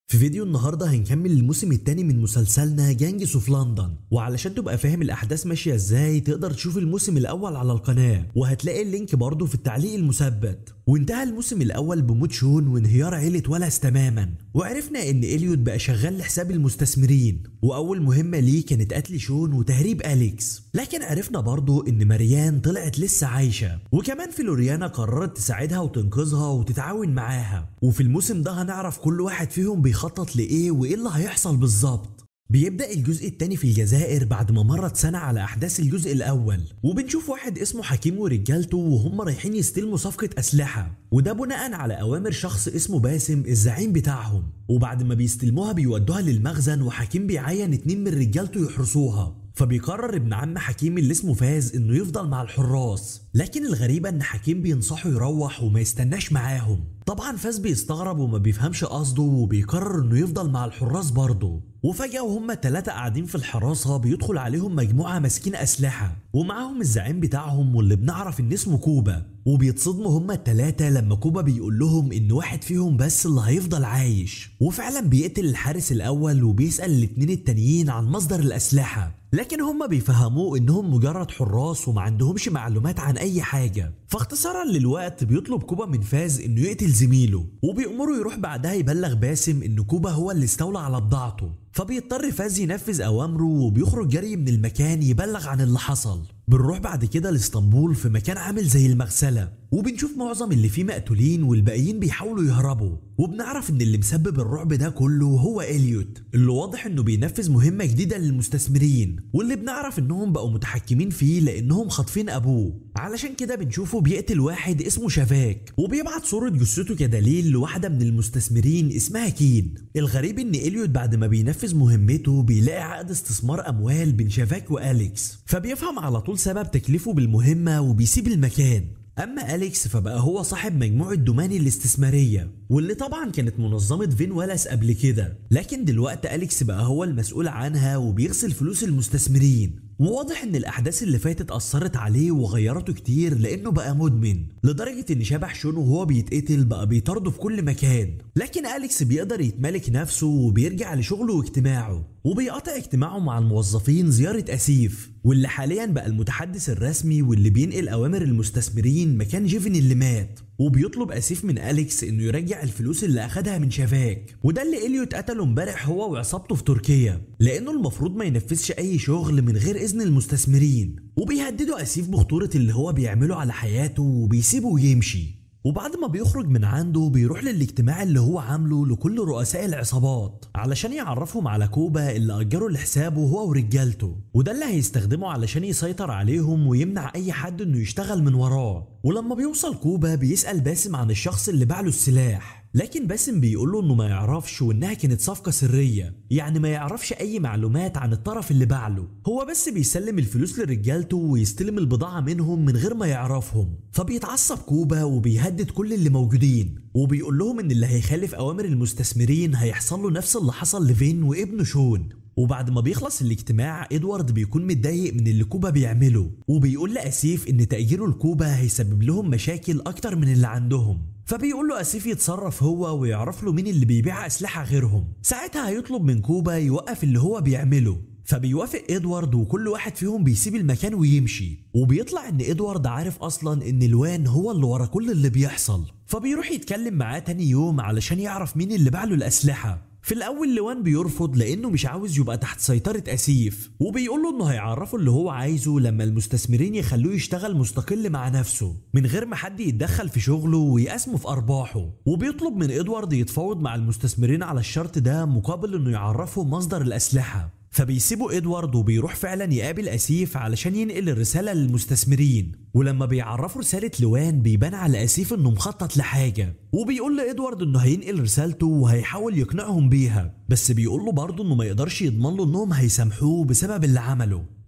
في فيديو النهارده هنكمل الموسم الثاني من مسلسلنا جانجس اوف لندن وعلشان تبقى فاهم الاحداث ماشيه ازاي تقدر تشوف الموسم الاول على القناه وهتلاقي اللينك برضه في التعليق المثبت وانتهى الموسم الاول بموت شون وانهيار عيله ولس تماما وعرفنا ان اليوت بقى شغال لحساب المستثمرين واول مهمه ليه كانت قتل شون وتهريب اليكس لكن عرفنا برضه ان مريان طلعت لسه عايشه وكمان فلوريانا قررت تساعدها وتنقذها وتتعاون معاها وفي الموسم ده هنعرف كل واحد فيهم بيخطط لايه وايه اللي هيحصل بالظبط بيبدأ الجزء الثاني في الجزائر بعد ما مرت سنة على أحداث الجزء الأول وبنشوف واحد اسمه حكيم ورجالته وهم رايحين يستلموا صفقة أسلحة وده بناء على أوامر شخص اسمه باسم الزعيم بتاعهم وبعد ما بيستلموها بيودوها للمخزن وحكيم بيعين اتنين من رجالته يحرسوها فبيقرر ابن عم حكيم اللي اسمه فاز انه يفضل مع الحراس لكن الغريبة ان حكيم بينصحه يروح وما يستناش معاهم طبعا فاز بيستغرب وما بيفهمش قصده وبيقرر انه يفضل مع الحراس برضه وفجأة وهم التلاتة قاعدين في الحراسة بيدخل عليهم مجموعة ماسكين أسلحة ومعاهم الزعيم بتاعهم واللي بنعرف إن اسمه كوبا وبيتصدموا هما التلاتة لما كوبا بيقول لهم إن واحد فيهم بس اللي هيفضل عايش وفعلا بيقتل الحارس الأول وبيسأل الاتنين التانيين عن مصدر الأسلحة لكن هم بيفهموه انهم مجرد حراس وما عندهمش معلومات عن اي حاجه فاختصارا للوقت بيطلب كوبا من فاز انه يقتل زميله وبيأمره يروح بعدها يبلغ باسم ان كوبا هو اللي استولى على بضاعته فبيضطر فاز ينفذ اوامره وبيخرج جري من المكان يبلغ عن اللي حصل بنروح بعد كده لاسطنبول في مكان عامل زي المغسله وبنشوف معظم اللي فيه مقتولين والباقيين بيحاولوا يهربوا وبنعرف ان اللي مسبب الرعب ده كله هو اليوت اللي واضح انه بينفذ مهمه جديده للمستثمرين واللي بنعرف انهم بقوا متحكمين فيه لانهم خاطفين ابوه علشان كده بنشوفه بيقتل واحد اسمه شفاك وبيبعت صوره جثته كدليل لواحده من المستثمرين اسمها كين الغريب ان اليوت بعد ما بينفذ مهمته بيلاقي عقد استثمار اموال بين شفاك واليكس فبيفهم على طول سبب تكليفه بالمهمه وبيسيب المكان اما اليكس فبقى هو صاحب مجموعه دوماني الاستثماريه واللي طبعا كانت منظمه فين ولس قبل كده لكن دلوقتي اليكس بقى هو المسؤول عنها وبيغسل فلوس المستثمرين وواضح ان الاحداث اللي فاتت اثرت عليه وغيرته كتير لانه بقى مدمن لدرجه ان شبح شون وهو بيتقتل بقى بيطارده في كل مكان لكن اليكس بيقدر يتمالك نفسه وبيرجع لشغله واجتماعه وبيقطع اجتماعه مع الموظفين زياره اسيف واللي حاليا بقى المتحدث الرسمي واللي بينقل اوامر المستثمرين مكان جيفن اللي مات وبيطلب اسيف من اليكس انه يرجع الفلوس اللي اخدها من شفاك وده اللي اليوت قتله امبارح هو وعصابته في تركيا لانه المفروض ما ينفذش اي شغل من غير اذن المستثمرين وبيهددوا اسيف بخطوره اللي هو بيعمله على حياته وبيسيبه ويمشي وبعد ما بيخرج من عنده بيروح للاجتماع اللي هو عامله لكل رؤساء العصابات علشان يعرفهم على كوبا اللي أجروا لحسابه هو ورجالته وده اللي هيستخدمه علشان يسيطر عليهم ويمنع أي حد إنه يشتغل من وراه ولما بيوصل كوبا بيسأل باسم عن الشخص اللي باع له السلاح لكن باسم بيقول له انه ما يعرفش وانها كانت صفقة سرية يعني ما يعرفش اي معلومات عن الطرف اللي باع له هو بس بيسلم الفلوس لرجالته ويستلم البضاعة منهم من غير ما يعرفهم فبيتعصب كوبا وبيهدد كل اللي موجودين وبيقول لهم ان اللي هيخالف اوامر المستثمرين هيحصل له نفس اللي حصل لفين وابنه شون وبعد ما بيخلص الاجتماع ادوارد بيكون متضايق من اللي كوبا بيعمله وبيقول لاسيف ان تأجيره لكوبا هيسبب لهم مشاكل اكتر من اللي عندهم فبيقول له اسيف يتصرف هو ويعرف له مين اللي بيبيع اسلحه غيرهم ساعتها هيطلب من كوبا يوقف اللي هو بيعمله فبيوافق ادوارد وكل واحد فيهم بيسيب المكان ويمشي وبيطلع ان ادوارد عارف اصلا ان لوان هو اللي ورا كل اللي بيحصل فبيروح يتكلم معاه تاني يوم علشان يعرف مين اللي باع له الاسلحه في الاول لوان بيرفض لانه مش عاوز يبقى تحت سيطره اسيف وبيقول له انه هيعرفه اللي هو عايزه لما المستثمرين يخلوه يشتغل مستقل مع نفسه من غير ما حد يتدخل في شغله ويقسمه في ارباحه وبيطلب من ادوارد يتفاوض مع المستثمرين على الشرط ده مقابل انه يعرفهم مصدر الاسلحه فبيسيبوا ادوارد وبيروح فعلا يقابل اسيف علشان ينقل الرساله للمستثمرين ولما بيعرفوا رساله لوان بيبان على اسيف انه مخطط لحاجه وبيقول لادوارد انه هينقل رسالته وهيحاول يقنعهم بيها بس بيقول له برضه انه ما يقدرش يضمن له انهم هيسامحوه بسبب اللي عمله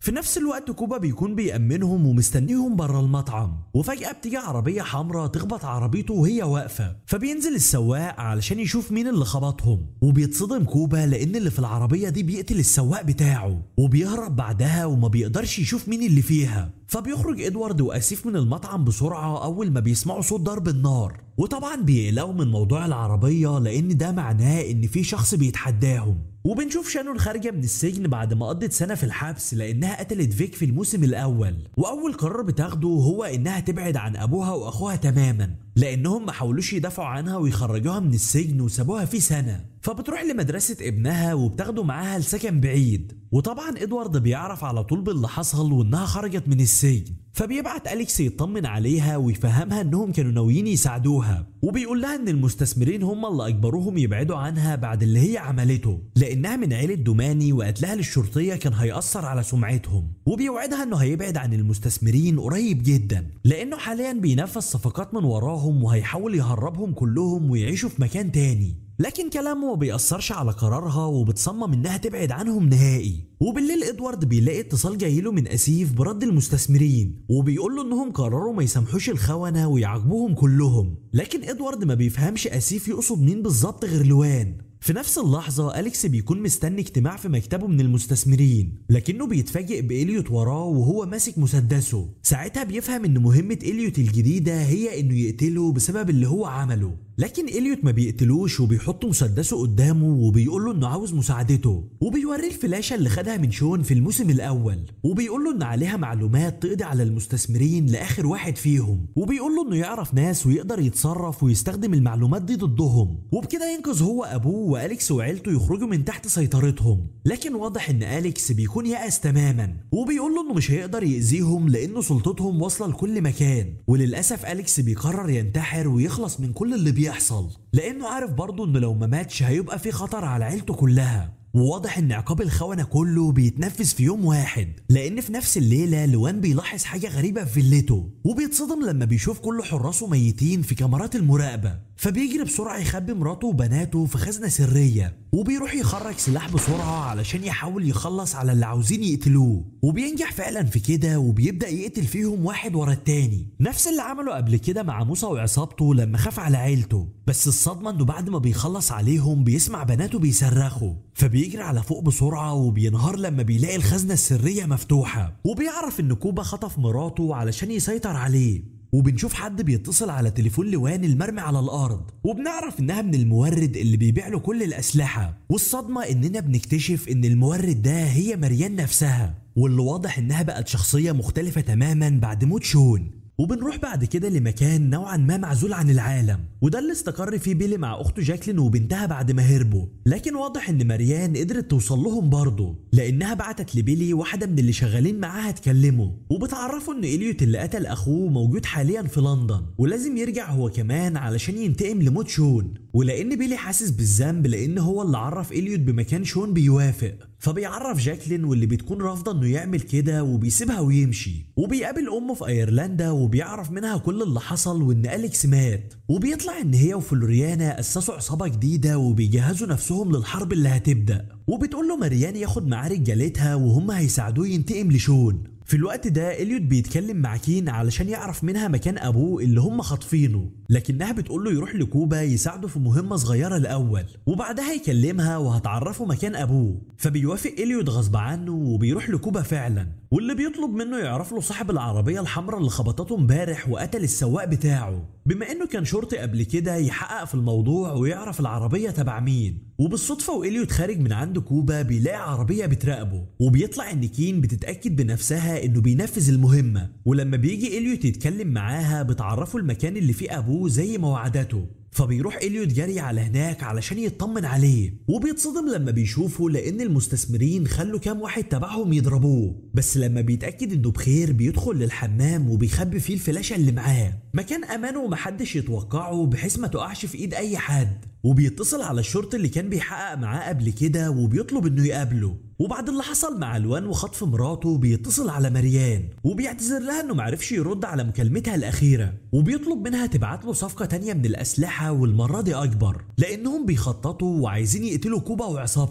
في نفس الوقت كوبا بيكون بيأمنهم ومستنيهم بره المطعم وفجأة بتيجي عربية حمراء تخبط عربيته وهي واقفة فبينزل السواق علشان يشوف مين اللي خبطهم وبيتصدم كوبا لأن اللي في العربية دي بيقتل السواق بتاعه وبيهرب بعدها وما بيقدرش يشوف مين اللي فيها فبيخرج ادوارد واسيف من المطعم بسرعة أول ما بيسمعوا صوت ضرب النار وطبعا بيقلقوا من موضوع العربية لأن ده معناه إن في شخص بيتحداهم وبنشوف شانون خارجة من السجن بعد ما قضت سنة في الحبس لأنها قتلت فيك في الموسم الأول وأول قرار بتاخده هو إنها تبعد عن أبوها وأخوها تماما لأنهم ما حاولوش يدافعوا عنها ويخرجوها من السجن وسابوها فيه سنة فبتروح لمدرسة ابنها وبتاخده معاها لسكن بعيد وطبعا ادوارد بيعرف على طول باللي حصل وانها خرجت من السجن فبيبعت أليكس يطمن عليها ويفهمها انهم كانوا ناويين يساعدوها وبيقول لها ان المستثمرين هم اللي اجبروهم يبعدوا عنها بعد اللي هي عملته لانها من عيلة دوماني وقتلها للشرطية كان هيأثر على سمعتهم وبيوعدها انه هيبعد عن المستثمرين قريب جدا لانه حاليا بينفذ صفقات من وراهم وهيحاول يهربهم كلهم ويعيشوا في مكان تاني لكن كلامه ما بيأثرش على قرارها وبتصمم انها تبعد عنهم نهائي وبالليل ادوارد بيلاقي اتصال جايله من اسيف برد المستثمرين وبيقول له انهم قرروا ما يسامحوش الخونة ويعاقبوهم كلهم لكن ادوارد ما بيفهمش اسيف يقصد مين بالظبط غير لوان في نفس اللحظة أليكس بيكون مستني اجتماع في مكتبه من المستثمرين لكنه بيتفاجئ بإليوت وراه وهو ماسك مسدسه ساعتها بيفهم إن مهمة إليوت الجديدة هي إنه يقتله بسبب اللي هو عمله لكن إليوت ما بيقتلوش وبيحط مسدسه قدامه وبيقول له إنه عاوز مساعدته وبيوريه الفلاشة اللي خدها من شون في الموسم الأول وبيقول له إن عليها معلومات تقضي على المستثمرين لآخر واحد فيهم وبيقول له إنه يعرف ناس ويقدر يتصرف ويستخدم المعلومات دي ضدهم وبكده ينقذ هو أبوه وأليكس وعيلته يخرجوا من تحت سيطرتهم لكن واضح إن أليكس بيكون يأس تماما وبيقول له إنه مش هيقدر يأذيهم لأنه سلطتهم واصلة لكل مكان وللأسف أليكس بيقرر ينتحر ويخلص من كل اللي بيحصل لأنه عارف برضه إنه لو ما ماتش هيبقى في خطر على عيلته كلها وواضح ان عقاب الخونة كله بيتنفذ في يوم واحد لان في نفس الليلة لوان بيلاحظ حاجة غريبة في فيلته وبيتصدم لما بيشوف كل حراسه ميتين في كاميرات المراقبة فبيجري بسرعة يخبي مراته وبناته في خزنة سرية وبيروح يخرج سلاح بسرعة علشان يحاول يخلص على اللي عاوزين يقتلوه وبينجح فعلا في كده وبيبدأ يقتل فيهم واحد ورا التاني نفس اللي عمله قبل كده مع موسى وعصابته لما خاف على عيلته بس الصدمة انه بعد ما بيخلص عليهم بيسمع بناته بيصرخوا فبيجري على فوق بسرعة وبينهار لما بيلاقي الخزنة السرية مفتوحة وبيعرف ان كوبا خطف مراته علشان يسيطر عليه وبنشوف حد بيتصل على تليفون لوان المرمي على الارض وبنعرف انها من المورد اللي بيبيع له كل الاسلحه والصدمه اننا بنكتشف ان المورد ده هي مريان نفسها واللي واضح انها بقت شخصيه مختلفه تماما بعد موت شون وبنروح بعد كده لمكان نوعا ما معزول عن العالم وده اللي استقر فيه بيلي مع اخته جاكلين وبنتها بعد ما هربوا لكن واضح ان مريان قدرت توصل لهم برضه لانها بعتت لبيلي واحده من اللي شغالين معاها تكلمه وبتعرفه ان اليوت اللي قتل اخوه موجود حاليا في لندن ولازم يرجع هو كمان علشان ينتقم لموت شون ولان بيلي حاسس بالذنب لان هو اللي عرف اليوت بمكان شون بيوافق فبيعرف جاكلين واللي بتكون رافضه انه يعمل كده وبيسيبها ويمشي وبيقابل امه في ايرلندا وبيعرف منها كل اللي حصل وان اليكس مات وبيطلع ان هي وفلوريانا اسسوا عصابه جديده وبيجهزوا نفسهم للحرب اللي هتبدا وبتقول له مريان ياخد معاه رجالتها وهم هيساعدوه ينتقم لشون في الوقت ده اليوت بيتكلم مع كين علشان يعرف منها مكان ابوه اللي هم خاطفينه لكنها بتقول له يروح لكوبا يساعده في مهمه صغيره الاول وبعدها يكلمها وهتعرفه مكان ابوه فبيوافق اليوت غصب عنه وبيروح لكوبا فعلا واللي بيطلب منه يعرف له صاحب العربيه الحمراء اللي خبطته امبارح وقتل السواق بتاعه بما انه كان شرطي قبل كده يحقق في الموضوع ويعرف العربيه تبع مين وبالصدفه واليوت خارج من عند كوبا بيلاقي عربيه بتراقبه وبيطلع ان كين بتتاكد بنفسها انه بينفذ المهمه ولما بيجي اليوت يتكلم معاها بتعرفه المكان اللي فيه ابوه زي ما وعدته فبيروح اليوت جري على هناك علشان يطمن عليه وبيتصدم لما بيشوفه لان المستثمرين خلوا كام واحد تبعهم يضربوه بس لما بيتاكد انه بخير بيدخل للحمام وبيخبي فيه الفلاشه اللي معاه مكان امان ومحدش يتوقعه بحيث ما تقعش في ايد اي حد وبيتصل على الشرطي اللي كان بيحقق معاه قبل كده وبيطلب انه يقابله وبعد اللي حصل مع الوان وخطف مراته بيتصل على مريان وبيعتذر لها انه معرفش يرد على مكالمتها الاخيره وبيطلب منها تبعت له صفقه تانية من الاسلحه والمره دي اكبر لانهم بيخططوا وعايزين يقتلوا كوبا وعصابته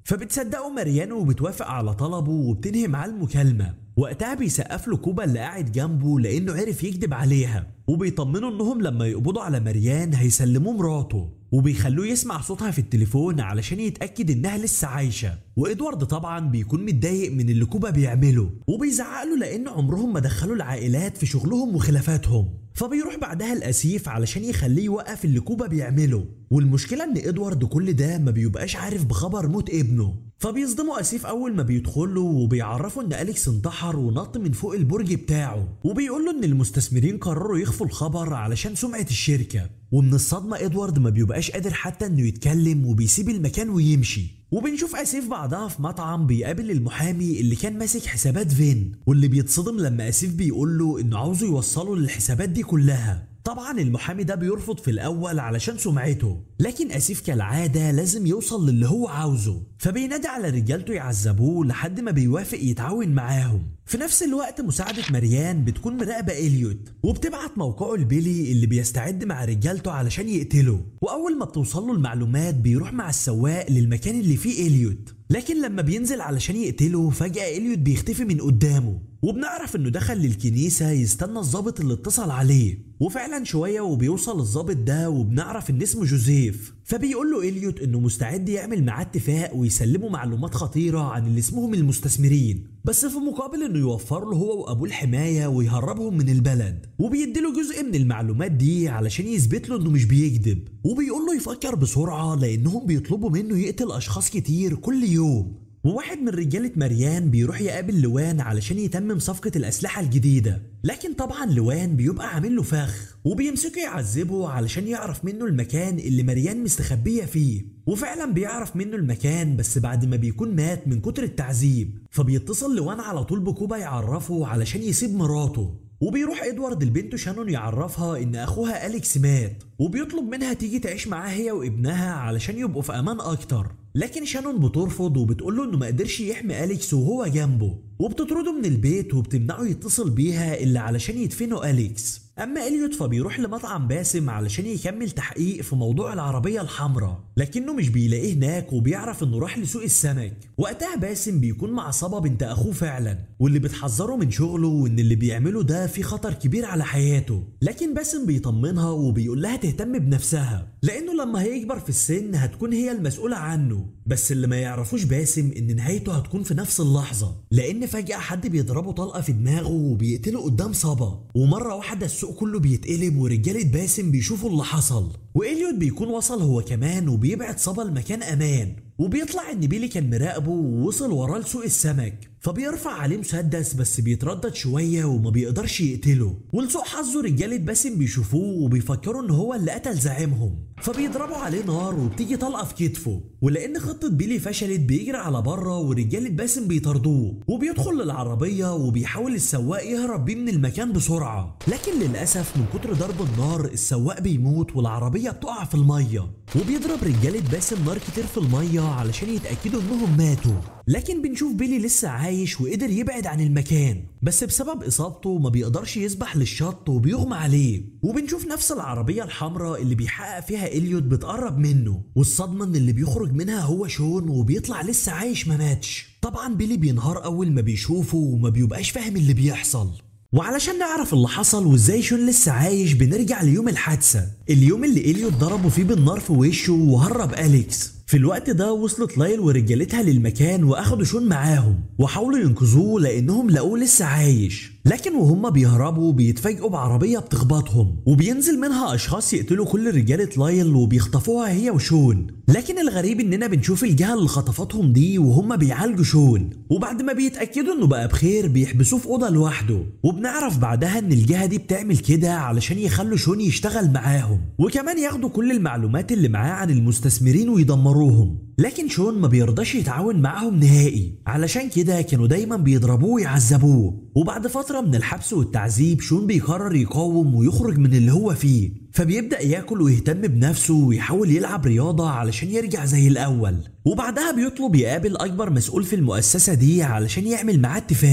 فبتصدقه مريان وبتوافق على طلبه وبتنهي معاه المكالمة وقتها بيسقف له كوبا اللي قاعد جنبه لانه عرف يكذب عليها وبيطمنوا انهم لما يقبضوا على مريان هيسلموه مراته وبيخلوه يسمع صوتها في التليفون علشان يتاكد انها لسه عايشه وادوارد طبعا بيكون متضايق من اللي كوبا بيعمله وبيزعق له لان عمرهم ما دخلوا العائلات في شغلهم وخلافاتهم فبيروح بعدها الاسيف علشان يخليه يوقف اللي كوبا بيعمله والمشكله ان ادوارد كل ده ما بيبقاش عارف بخبر موت ابنه فبيصدموا اسيف اول ما بيدخل له وبيعرفوا ان اليكس انتحر ونط من فوق البرج بتاعه وبيقول له ان المستثمرين قرروا يخفوا الخبر علشان سمعه الشركه ومن الصدمه ادوارد ما بيبقاش قادر حتى انه يتكلم وبيسيب المكان ويمشي وبنشوف اسيف بعدها في مطعم بيقابل المحامي اللي كان ماسك حسابات فين واللي بيتصدم لما اسيف بيقول له انه عاوزه يوصله للحسابات دي كلها طبعا المحامي ده بيرفض في الاول علشان سمعته لكن اسيف كالعاده لازم يوصل للي هو عاوزه فبينادي على رجالته يعذبوه لحد ما بيوافق يتعاون معاهم في نفس الوقت مساعدة مريان بتكون مراقبة إليوت وبتبعت موقعه لبيلي اللي بيستعد مع رجالته علشان يقتله وأول ما بتوصل له المعلومات بيروح مع السواق للمكان اللي فيه إليوت لكن لما بينزل علشان يقتله فجأة إليوت بيختفي من قدامه وبنعرف انه دخل للكنيسة يستنى الضابط اللي اتصل عليه وفعلا شوية وبيوصل الضابط ده وبنعرف ان اسمه جوزيف فبيقول له إليوت انه مستعد يعمل معاه اتفاق ويسلمه معلومات خطيرة عن اللي اسمهم المستثمرين بس في مقابل انه يوفر له هو وابوه الحماية ويهربهم من البلد وبيديله جزء من المعلومات دي علشان يثبت له انه مش بيكذب وبيقول له يفكر بسرعة لانهم بيطلبوا منه يقتل اشخاص كتير كل يوم وواحد من رجالة مريان بيروح يقابل لوان علشان يتمم صفقة الأسلحة الجديدة لكن طبعا لوان بيبقى عامل له فخ وبيمسكه يعذبه علشان يعرف منه المكان اللي مريان مستخبية فيه وفعلا بيعرف منه المكان بس بعد ما بيكون مات من كتر التعذيب فبيتصل لوان على طول بكوبا يعرفه علشان يسيب مراته وبيروح ادوارد لبنته شانون يعرفها ان اخوها اليكس مات وبيطلب منها تيجي تعيش معاه هي وابنها علشان يبقوا في امان اكتر لكن شانون بترفض وبتقول له انه ما قدرش يحمي اليكس وهو جنبه وبتطرده من البيت وبتمنعه يتصل بيها الا علشان يدفنوا اليكس اما اليوت فبيروح لمطعم باسم علشان يكمل تحقيق في موضوع العربيه الحمراء لكنه مش بيلاقيه هناك وبيعرف انه راح لسوق السمك وقتها باسم بيكون مع صبا بنت اخوه فعلا واللي بتحذره من شغله وان اللي بيعمله ده في خطر كبير على حياته لكن باسم بيطمنها وبيقول لها تهتم بنفسها لانه لما هيكبر في السن هتكون هي المسؤوله عنه بس اللي ما يعرفوش باسم ان نهايته هتكون في نفس اللحظه لان فجاه حد بيضربه طلقه في دماغه وبيقتله قدام صبا ومره واحده السوق كله بيتقلب ورجاله باسم بيشوفوا اللي حصل واليوت بيكون وصل هو كمان وبيبعد صبا لمكان امان وبيطلع ان بيلي كان مراقبه ووصل وراه لسوق السمك فبيرفع عليه مسدس بس بيتردد شويه وما بيقدرش يقتله ولسوء حظه رجاله باسم بيشوفوه وبيفكروا ان هو اللي قتل زعيمهم فبيضربوا عليه نار وبتيجي طلقه في كتفه ولان خطه بيلي فشلت بيجري على بره ورجاله باسم بيطاردوه وبيدخل للعربيه وبيحاول السواق يهرب بيه من المكان بسرعه لكن للاسف من كتر ضرب النار السواق بيموت والعربيه بتقع في الميه وبيضرب رجاله باسم نار كتير في الميه علشان يتاكدوا انهم ماتوا لكن بنشوف بيلي لسه عايش وقدر يبعد عن المكان بس بسبب اصابته ما بيقدرش يسبح للشط وبيغمى عليه وبنشوف نفس العربيه الحمراء اللي بيحقق فيها اليوت بتقرب منه والصدمه ان اللي بيخرج منها هو شون وبيطلع لسه عايش ما ماتش طبعا بيلي بينهار اول ما بيشوفه وما بيبقاش فاهم اللي بيحصل وعلشان نعرف اللي حصل وازاي شون لسه عايش بنرجع ليوم الحادثة اليوم اللي إليوت ضربوا فيه بالنار في وشه وهرب أليكس في الوقت ده وصلت لايل ورجالتها للمكان واخدوا شون معاهم وحاولوا ينقذوه لانهم لقوه لسه عايش لكن وهم بيهربوا بيتفاجئوا بعربية بتخبطهم وبينزل منها أشخاص يقتلوا كل رجالة لايل وبيخطفوها هي وشون لكن الغريب إننا بنشوف الجهة اللي خطفتهم دي وهم بيعالجوا شون وبعد ما بيتأكدوا إنه بقى بخير بيحبسوه في أوضة لوحده وبنعرف بعدها إن الجهة دي بتعمل كده علشان يخلوا شون يشتغل معاهم وكمان ياخدوا كل المعلومات اللي معاه عن المستثمرين ويدمروهم لكن شون ما بيرضاش يتعاون معاهم نهائي علشان كده كانوا دايما بيضربوه ويعذبوه وبعد فترة من الحبس والتعذيب شون بيقرر يقاوم ويخرج من اللي هو فيه فبيبدأ ياكل ويهتم بنفسه ويحاول يلعب رياضة علشان يرجع زي الأول وبعدها بيطلب يقابل أكبر مسؤول في المؤسسة دي علشان يعمل معاه اتفاق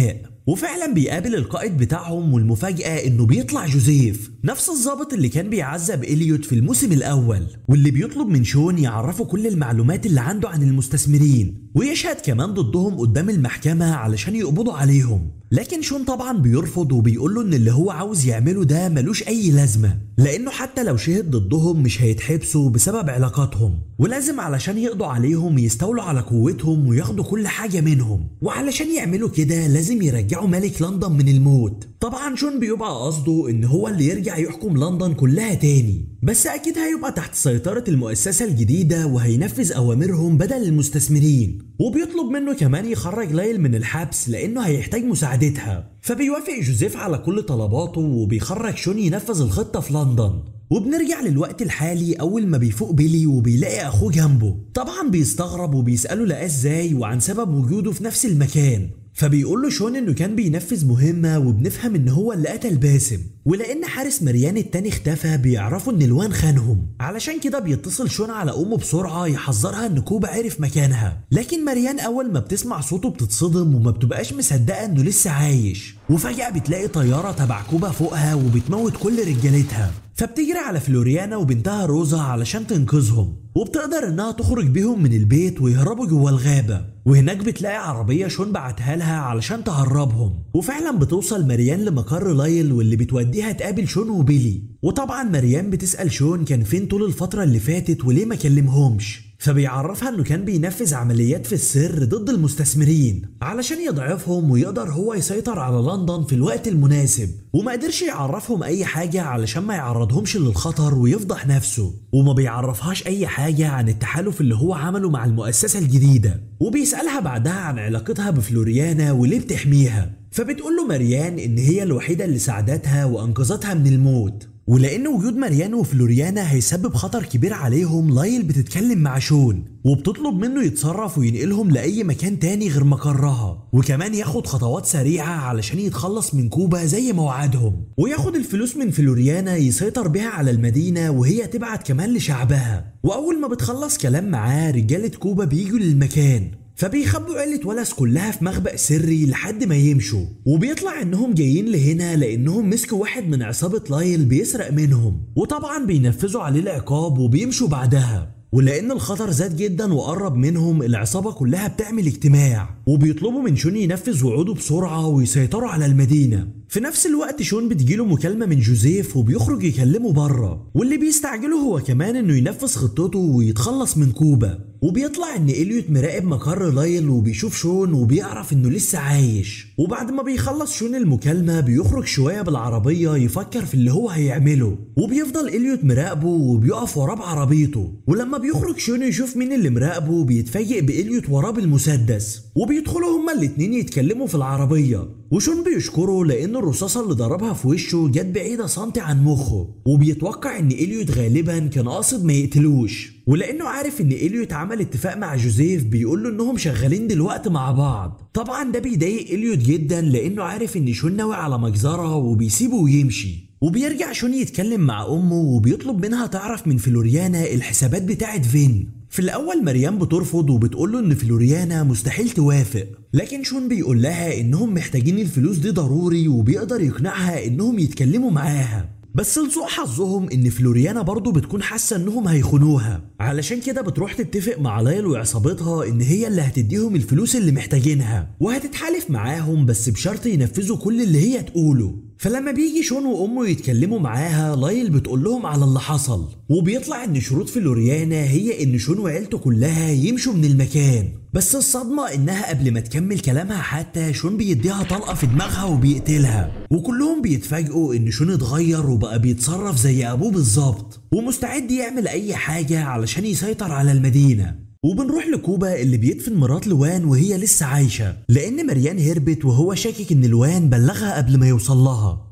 وفعلا بيقابل القائد بتاعهم والمفاجأة انه بيطلع جوزيف نفس الضابط اللي كان بيعذب إليوت في الموسم الأول واللي بيطلب من شون يعرفه كل المعلومات اللي عنده عن المستثمرين ويشهد كمان ضدهم قدام المحكمة علشان يقبضوا عليهم لكن شون طبعا بيرفض وبيقول له ان اللي هو عاوز يعمله ده ملوش اي لازمه لانه حتى لو شهد ضدهم مش هيتحبسوا بسبب علاقاتهم ولازم علشان يقضوا عليهم يستولوا على قوتهم وياخدوا كل حاجه منهم وعلشان يعملوا كده لازم يرجعوا ملك لندن من الموت طبعا شون بيبقى قصده ان هو اللي يرجع يحكم لندن كلها تاني بس اكيد هيبقى تحت سيطره المؤسسه الجديده وهينفذ اوامرهم بدل المستثمرين وبيطلب منه كمان يخرج ليل من الحبس لانه هيحتاج مساعدتها فبيوافق جوزيف على كل طلباته وبيخرج شون ينفذ الخطه في لندن وبنرجع للوقت الحالي اول ما بيفوق بيلي وبيلاقي اخوه جنبه طبعا بيستغرب وبيساله لقاه ازاي وعن سبب وجوده في نفس المكان فبيقول له شون انه كان بينفذ مهمه وبنفهم ان هو اللي قتل باسم ولان حارس مريان التاني اختفى بيعرفوا ان الوان خانهم علشان كده بيتصل شون على امه بسرعه يحذرها ان كوبا عرف مكانها لكن مريان اول ما بتسمع صوته بتتصدم وما بتبقاش مصدقه انه لسه عايش وفجاه بتلاقي طياره تبع كوبا فوقها وبتموت كل رجالتها فبتجري على فلوريانا وبنتها روزا علشان تنقذهم وبتقدر انها تخرج بيهم من البيت ويهربوا جوه الغابة وهناك بتلاقي عربية شون بعتها لها علشان تهربهم وفعلا بتوصل مريان لمقر لايل واللي بتوديها تقابل شون وبيلي وطبعا مريان بتسأل شون كان فين طول الفترة اللي فاتت وليه ما كلمهمش فبيعرفها انه كان بينفذ عمليات في السر ضد المستثمرين علشان يضعفهم ويقدر هو يسيطر على لندن في الوقت المناسب وما قدرش يعرفهم اي حاجة علشان ما يعرضهمش للخطر ويفضح نفسه وما بيعرفهاش اي حاجة عن التحالف اللي هو عمله مع المؤسسة الجديدة وبيسألها بعدها عن علاقتها بفلوريانا وليه بتحميها فبتقول له مريان ان هي الوحيدة اللي ساعدتها وانقذتها من الموت ولان وجود مريان وفلوريانا هيسبب خطر كبير عليهم لايل بتتكلم مع شون وبتطلب منه يتصرف وينقلهم لاي مكان تاني غير مقرها وكمان ياخد خطوات سريعه علشان يتخلص من كوبا زي ما وعدهم وياخد الفلوس من فلوريانا يسيطر بيها على المدينه وهي تبعت كمان لشعبها واول ما بتخلص كلام معاه رجاله كوبا بيجوا للمكان فبيخبوا عيلة ولس كلها في مخبأ سري لحد ما يمشوا وبيطلع انهم جايين لهنا لانهم مسكوا واحد من عصابة لايل بيسرق منهم وطبعا بينفذوا عليه العقاب وبيمشوا بعدها ولان الخطر زاد جدا وقرب منهم العصابه كلها بتعمل اجتماع وبيطلبوا من شون ينفذ وعوده بسرعه ويسيطروا على المدينه في نفس الوقت شون بتجيله مكالمه من جوزيف وبيخرج يكلمه بره واللي بيستعجله هو كمان انه ينفذ خطته ويتخلص من كوبا وبيطلع ان اليوت مراقب مقر لايل وبيشوف شون وبيعرف انه لسه عايش وبعد ما بيخلص شون المكالمه بيخرج شويه بالعربيه يفكر في اللي هو هيعمله وبيفضل اليوت مراقبه وبيقف وراه بعربيته ولما بيخرج شون يشوف مين اللي مراقبه بيتفاجئ باليوت وراه بالمسدس وبيدخلوا هما الاتنين يتكلموا في العربيه وشون بيشكره لان الرصاصه اللي ضربها في وشه جت بعيده سنتي عن مخه وبيتوقع ان اليوت غالبا كان قاصد ما يقتلوش ولانه عارف ان اليوت عمل اتفاق مع جوزيف بيقول له انهم شغالين دلوقتي مع بعض طبعا ده بيضايق اليوت جدا لانه عارف ان شون ناوي على مجزره وبيسيبه ويمشي وبيرجع شون يتكلم مع امه وبيطلب منها تعرف من فلوريانا الحسابات بتاعت فين في الاول مريم بترفض وبتقول له ان فلوريانا مستحيل توافق لكن شون بيقول لها انهم محتاجين الفلوس دي ضروري وبيقدر يقنعها انهم يتكلموا معاها بس لسوء حظهم ان فلوريانا برضه بتكون حاسه انهم هيخونوها علشان كده بتروح تتفق مع ليل وعصابتها ان هي اللي هتديهم الفلوس اللي محتاجينها وهتتحالف معاهم بس بشرط ينفذوا كل اللي هي تقوله فلما بيجي شون وامه يتكلموا معاها لايل بتقول لهم على اللي حصل وبيطلع ان شروط فلوريانا هي ان شون وعيلته كلها يمشوا من المكان بس الصدمة انها قبل ما تكمل كلامها حتى شون بيديها طلقة في دماغها وبيقتلها وكلهم بيتفاجئوا ان شون اتغير وبقى بيتصرف زي ابوه بالظبط ومستعد يعمل اي حاجة علشان يسيطر على المدينة وبنروح لكوبا اللي بيدفن مرات لوان وهي لسه عايشة لأن مريان هربت وهو شاكك إن لوان بلغها قبل ما يوصل لها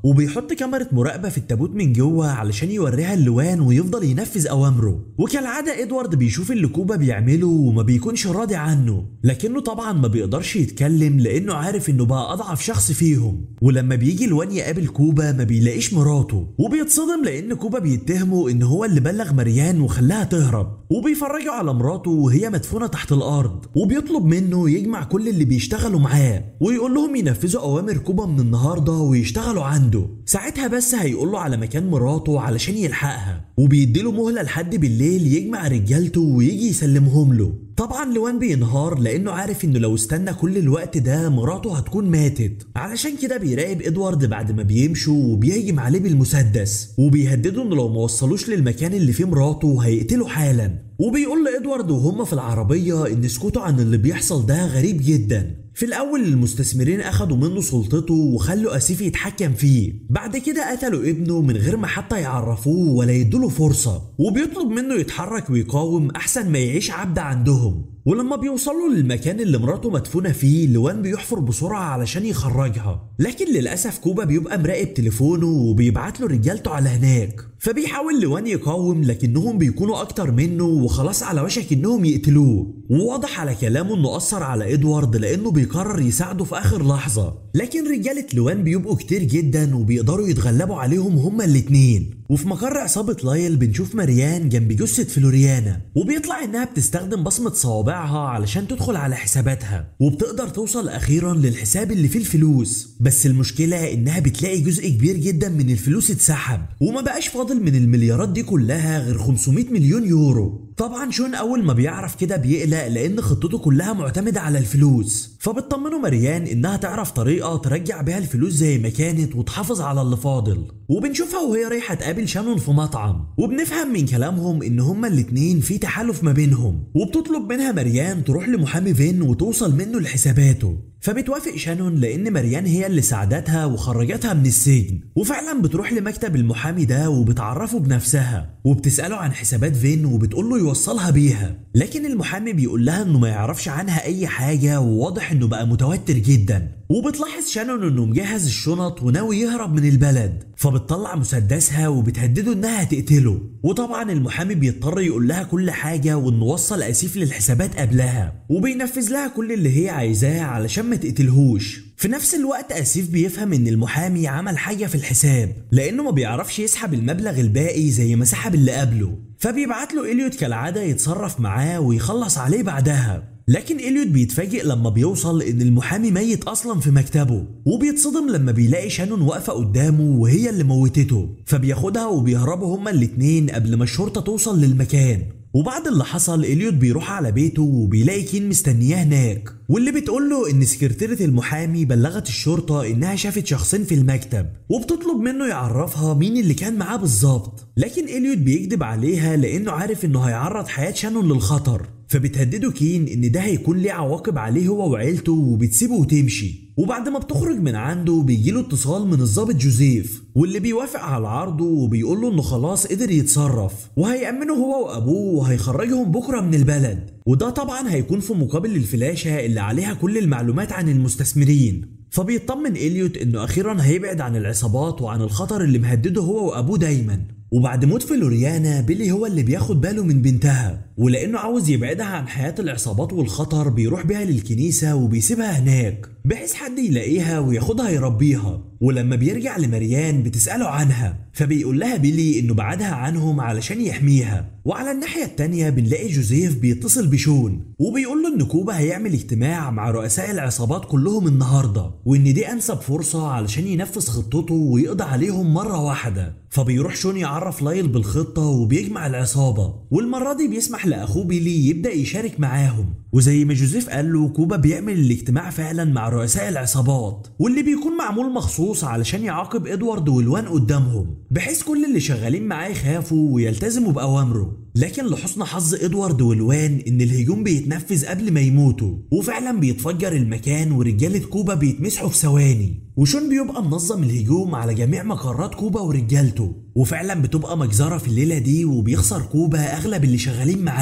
وبيحط كاميرا مراقبة في التابوت من جوه علشان يوريها اللوان ويفضل ينفذ أوامره وكالعادة إدوارد بيشوف اللي كوبا بيعمله وما بيكونش راضي عنه لكنه طبعا ما بيقدرش يتكلم لأنه عارف إنه بقى أضعف شخص فيهم ولما بيجي لوان يقابل كوبا ما بيلاقيش مراته وبيتصدم لأن كوبا بيتهمه إن هو اللي بلغ مريان وخلاها تهرب وبيفرجوا على مراته وهي مدفونة تحت الأرض وبيطلب منه يجمع كل اللي بيشتغلوا معاه ويقول لهم ينفذوا أوامر كوبا من النهاردة ويشتغلوا عنده ساعتها بس هيقول له على مكان مراته علشان يلحقها وبيديله مهلة لحد بالليل يجمع رجالته ويجي يسلمهم له طبعا لوان بينهار لانه عارف انه لو استنى كل الوقت ده مراته هتكون ماتت علشان كده بيراقب ادوارد بعد ما بيمشوا وبيهجم عليه بالمسدس وبيهدده انه لو ما وصلوش للمكان اللي فيه مراته هيقتله حالا وبيقول لادوارد وهم في العربيه ان سكوته عن اللي بيحصل ده غريب جدا في الأول المستثمرين أخدوا منه سلطته وخلوا أسيف يتحكم فيه بعد كده قتلوا ابنه من غير ما حتى يعرفوه ولا يدوله فرصة وبيطلب منه يتحرك ويقاوم أحسن ما يعيش عبد عندهم ولما بيوصلوا للمكان اللي مراته مدفونة فيه لوان بيحفر بسرعة علشان يخرجها لكن للأسف كوبا بيبقى مراقب تليفونه وبيبعت له رجالته على هناك فبيحاول لوان يقاوم لكنهم بيكونوا أكتر منه وخلاص على وشك إنهم يقتلوه وواضح على كلامه إنه أثر على إدوارد لأنه بيقرر يساعده في آخر لحظة لكن رجالة لوان بيبقوا كتير جدا وبيقدروا يتغلبوا عليهم هما الاتنين وفي مقر عصابة لايل بنشوف مريان جنب جثة فلوريانا وبيطلع إنها بتستخدم بصمة صوابعها علشان تدخل على حساباتها وبتقدر توصل أخيرا للحساب اللي فيه الفلوس بس المشكلة إنها بتلاقي جزء كبير جدا من الفلوس اتسحب وما بقاش فاضل من المليارات دي كلها غير 500 مليون يورو طبعا شون اول ما بيعرف كده بيقلق لان خطته كلها معتمده على الفلوس فبتطمنه مريان انها تعرف طريقه ترجع بيها الفلوس زي ما كانت وتحافظ على اللي فاضل وبنشوفها وهي رايحه تقابل شانون في مطعم وبنفهم من كلامهم ان هما الاتنين في تحالف ما بينهم وبتطلب منها مريان تروح لمحامي فين وتوصل منه لحساباته فبتوافق شانون لان مريان هي اللي ساعدتها وخرجتها من السجن وفعلا بتروح لمكتب المحامي ده وبتعرفه بنفسها وبتساله عن حسابات فين وبتقول له يوصلها بيها لكن المحامي بيقول لها انه ما يعرفش عنها اي حاجه وواضح انه بقى متوتر جدا وبتلاحظ شانون انه مجهز الشنط وناوي يهرب من البلد فبتطلع مسدسها وبتهدده انها هتقتله وطبعا المحامي بيضطر يقول لها كل حاجه وانه وصل اسيف للحسابات قبلها وبينفذ لها كل اللي هي عايزاه علشان ما تقتلهوش في نفس الوقت اسيف بيفهم ان المحامي عمل حاجه في الحساب لانه ما بيعرفش يسحب المبلغ الباقي زي ما سحب اللي قبله فبيبعت له إليوت كالعادة يتصرف معاه ويخلص عليه بعدها لكن إليوت بيتفاجئ لما بيوصل إن المحامي ميت أصلا في مكتبه وبيتصدم لما بيلاقي شانون واقفة قدامه وهي اللي موتته فبياخدها وبيهربوا هما الاتنين قبل ما الشرطة توصل للمكان وبعد اللي حصل إليوت بيروح على بيته وبيلاقي كين مستنياه هناك واللي بتقول له ان سكرتيرة المحامي بلغت الشرطة انها شافت شخصين في المكتب وبتطلب منه يعرفها مين اللي كان معاه بالظبط لكن إليوت بيكذب عليها لانه عارف انه هيعرض حياة شانون للخطر فبتهدده كين ان ده هيكون ليه عواقب عليه هو وعيلته وبتسيبه وتمشي وبعد ما بتخرج من عنده بيجيله اتصال من الضابط جوزيف واللي بيوافق على عرضه وبيقول له انه خلاص قدر يتصرف وهيأمنه هو وابوه وهيخرجهم بكره من البلد وده طبعا هيكون في مقابل الفلاشة اللي عليها كل المعلومات عن المستثمرين فبيطمن إليوت انه اخيرا هيبعد عن العصابات وعن الخطر اللي مهدده هو وابوه دايما وبعد موت فلوريانا بيلي هو اللي بياخد باله من بنتها ولانه عاوز يبعدها عن حياه العصابات والخطر بيروح بيها للكنيسه وبيسيبها هناك بحيث حد يلاقيها وياخدها يربيها ولما بيرجع لمريان بتسأله عنها فبيقول لها بيلي انه بعدها عنهم علشان يحميها وعلى الناحية التانية بنلاقي جوزيف بيتصل بشون وبيقول له ان كوبا هيعمل اجتماع مع رؤساء العصابات كلهم النهاردة وان دي انسب فرصة علشان ينفذ خطته ويقضي عليهم مرة واحدة فبيروح شون يعرف لايل بالخطة وبيجمع العصابة والمرة دي بيسمح لأخوه بيلي يبدأ يشارك معاهم وزي ما جوزيف قال له كوبا بيعمل الاجتماع فعلا مع رؤساء العصابات واللي بيكون معمول مخصوص علشان يعاقب ادوارد والوان قدامهم بحيث كل اللي شغالين معاه يخافوا ويلتزموا بأوامره لكن لحسن حظ ادوارد والوان ان الهجوم بيتنفذ قبل ما يموتوا وفعلا بيتفجر المكان ورجاله كوبا بيتمسحوا في ثواني وشون بيبقى منظم الهجوم على جميع مقرات كوبا ورجالته وفعلا بتبقى مجزره في الليله دي وبيخسر كوبا اغلب اللي شغالين معاه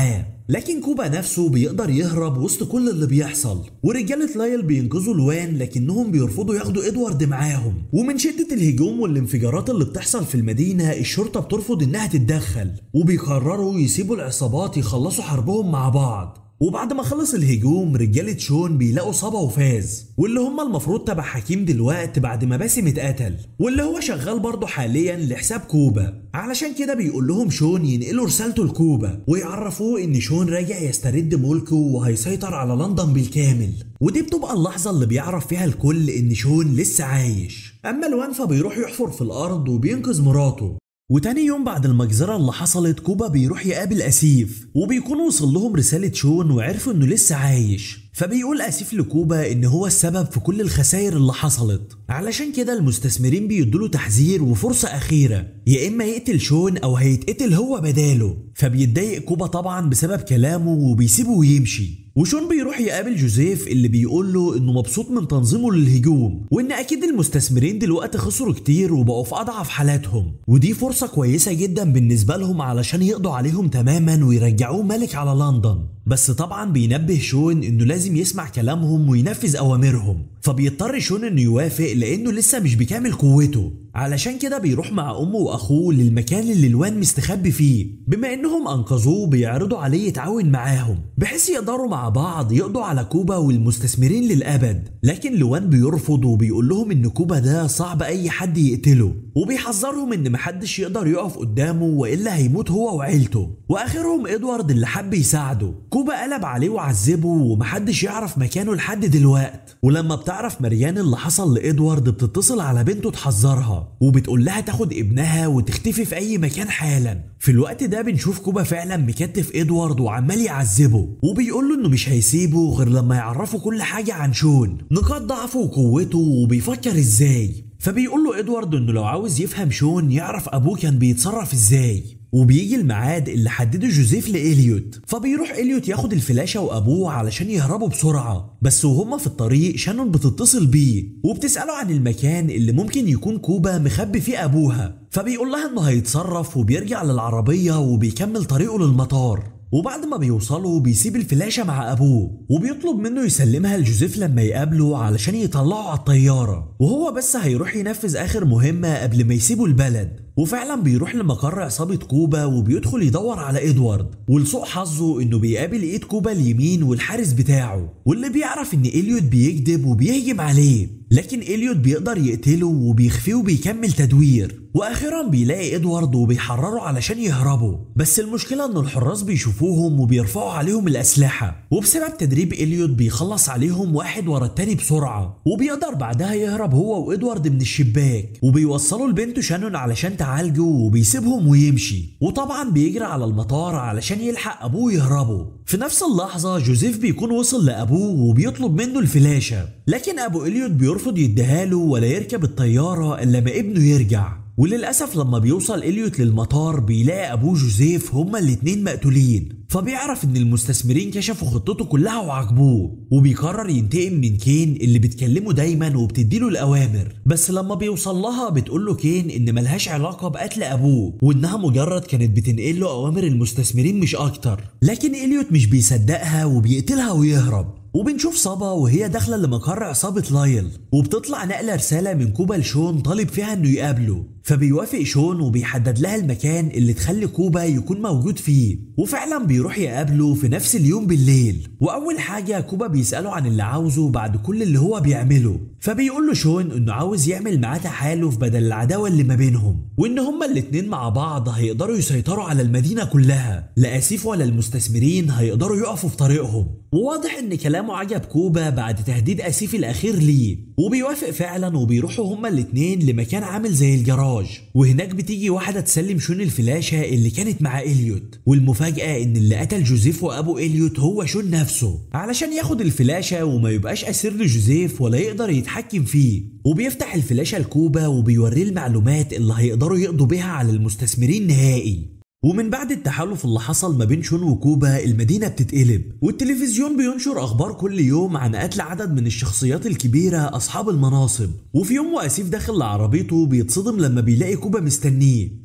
لكن كوبا نفسه بيقدر يهرب وسط كل اللي بيحصل ورجالة لايل بينقذوا لوان لكنهم بيرفضوا ياخدوا ادوارد معاهم ومن شدة الهجوم والانفجارات اللي بتحصل في المدينة الشرطة بترفض انها تتدخل وبيقرروا يسيبوا العصابات يخلصوا حربهم مع بعض وبعد ما خلص الهجوم رجالة شون بيلاقوا صبا وفاز واللي هم المفروض تبع حكيم دلوقتي بعد ما باسم اتقتل واللي هو شغال برضه حاليا لحساب كوبا علشان كده بيقول لهم شون ينقلوا رسالته لكوبا ويعرفوه ان شون راجع يسترد ملكه وهيسيطر على لندن بالكامل ودي بتبقى اللحظة اللي بيعرف فيها الكل ان شون لسه عايش اما لوان فبيروح يحفر في الارض وبينقذ مراته وتاني يوم بعد المجزرة اللي حصلت كوبا بيروح يقابل أسيف وبيكون وصل لهم رسالة شون وعرفوا إنه لسه عايش فبيقول أسيف لكوبا إن هو السبب في كل الخسائر اللي حصلت علشان كده المستثمرين بيدوله تحذير وفرصة أخيرة يا إما يقتل شون أو هيتقتل هو بداله فبيتضايق كوبا طبعا بسبب كلامه وبيسيبه ويمشي وشون بيروح يقابل جوزيف اللي بيقول له انه مبسوط من تنظيمه للهجوم وان اكيد المستثمرين دلوقتي خسروا كتير وبقوا في اضعف حالاتهم ودي فرصه كويسه جدا بالنسبه لهم علشان يقضوا عليهم تماما ويرجعوه ملك على لندن بس طبعا بينبه شون انه لازم يسمع كلامهم وينفذ اوامرهم فبيضطر شون انه يوافق لانه لسه مش بكامل قوته علشان كده بيروح مع امه واخوه للمكان اللي لوان مستخبي فيه بما انهم انقذوه بيعرضوا عليه يتعاون معاهم بحيث يقدروا مع بعض يقضوا على كوبا والمستثمرين للابد لكن لوان بيرفض وبيقول لهم ان كوبا ده صعب اي حد يقتله وبيحذرهم ان محدش يقدر يقف قدامه والا هيموت هو وعيلته واخرهم ادوارد اللي حب يساعده كوبا قلب عليه وعذبه ومحدش يعرف مكانه لحد دلوقت ولما بتعرف مريان اللي حصل لادوارد بتتصل على بنته تحذرها وبتقول لها تاخد ابنها وتختفي في اي مكان حالا في الوقت ده بنشوف كوبا فعلا مكتف ادوارد وعمال يعذبه وبيقول له انه مش هيسيبه غير لما يعرفه كل حاجه عن شون نقاط ضعفه وقوته وبيفكر ازاي فبيقول له ادوارد انه لو عاوز يفهم شون يعرف ابوه كان بيتصرف ازاي وبيجي الميعاد اللي حدده جوزيف لإليوت فبيروح إليوت ياخد الفلاشة وأبوه علشان يهربوا بسرعة بس وهما في الطريق شانون بتتصل بيه وبتسأله عن المكان اللي ممكن يكون كوبا مخبي فيه أبوها فبيقول لها إنه هيتصرف وبيرجع للعربية وبيكمل طريقه للمطار وبعد ما بيوصلوا بيسيب الفلاشة مع أبوه وبيطلب منه يسلمها لجوزيف لما يقابله علشان يطلعوا على الطيارة وهو بس هيروح ينفذ آخر مهمة قبل ما يسيبوا البلد وفعلا بيروح لمقر عصابة كوبا وبيدخل يدور على ادوارد ولسوء حظه انه بيقابل ايد كوبا اليمين والحارس بتاعه واللي بيعرف ان اليوت بيكذب وبيهجم عليه لكن اليوت بيقدر يقتله وبيخفيه وبيكمل تدوير واخيرا بيلاقي ادوارد وبيحرروا علشان يهربوا بس المشكله ان الحراس بيشوفوهم وبيرفعوا عليهم الاسلحه وبسبب تدريب اليوت بيخلص عليهم واحد ورا التاني بسرعه وبيقدر بعدها يهرب هو وادوارد من الشباك وبيوصلوا لبنته شانون علشان تعالجه وبيسيبهم ويمشي وطبعا بيجري على المطار علشان يلحق ابوه يهربوا في نفس اللحظه جوزيف بيكون وصل لابوه وبيطلب منه الفلاشه لكن ابو اليوت بيرفض يديها له ولا يركب الطياره الا ما ابنه يرجع وللأسف لما بيوصل إليوت للمطار بيلاقي أبوه جوزيف هما الاتنين مقتولين فبيعرف إن المستثمرين كشفوا خطته كلها وعاقبوه وبيقرر ينتقم من كين اللي بتكلمه دايما وبتديله الأوامر بس لما بيوصل لها بتقول له كين إن ملهاش علاقة بقتل أبوه وإنها مجرد كانت بتنقل له أوامر المستثمرين مش أكتر لكن إليوت مش بيصدقها وبيقتلها ويهرب وبنشوف صبا وهي داخله لمقر عصابه لايل وبتطلع نقله رساله من كوبا لشون طالب فيها انه يقابله فبيوافق شون وبيحدد لها المكان اللي تخلي كوبا يكون موجود فيه وفعلا بيروح يقابله في نفس اليوم بالليل واول حاجه كوبا بيساله عن اللي عاوزه بعد كل اللي هو بيعمله فبيقول له شون انه عاوز يعمل معاه تحالف بدل العداوه اللي ما بينهم وان هما الاتنين مع بعض هيقدروا يسيطروا على المدينه كلها لا اسيف ولا المستثمرين هيقدروا يقفوا في طريقهم وواضح ان كلامه عجب كوبا بعد تهديد اسيف الاخير ليه وبيوافق فعلا وبيروحوا هما الاتنين لمكان عامل زي الجراج وهناك بتيجي واحده تسلم شون الفلاشه اللي كانت مع اليوت والمفاجاه ان اللي قتل جوزيف وابو اليوت هو شون نفسه علشان ياخد الفلاشه وما يبقاش اسير لجوزيف ولا يقدر يتحكم فيه وبيفتح الفلاشه لكوبا وبيوريه المعلومات اللي هيقدروا يقضوا بيها على المستثمرين نهائي ومن بعد التحالف اللي حصل ما بين شون وكوبا المدينة بتتقلب والتلفزيون بينشر أخبار كل يوم عن قتل عدد من الشخصيات الكبيرة أصحاب المناصب وفي يوم وأسيف داخل لعربيته بيتصدم لما بيلاقي كوبا مستنيه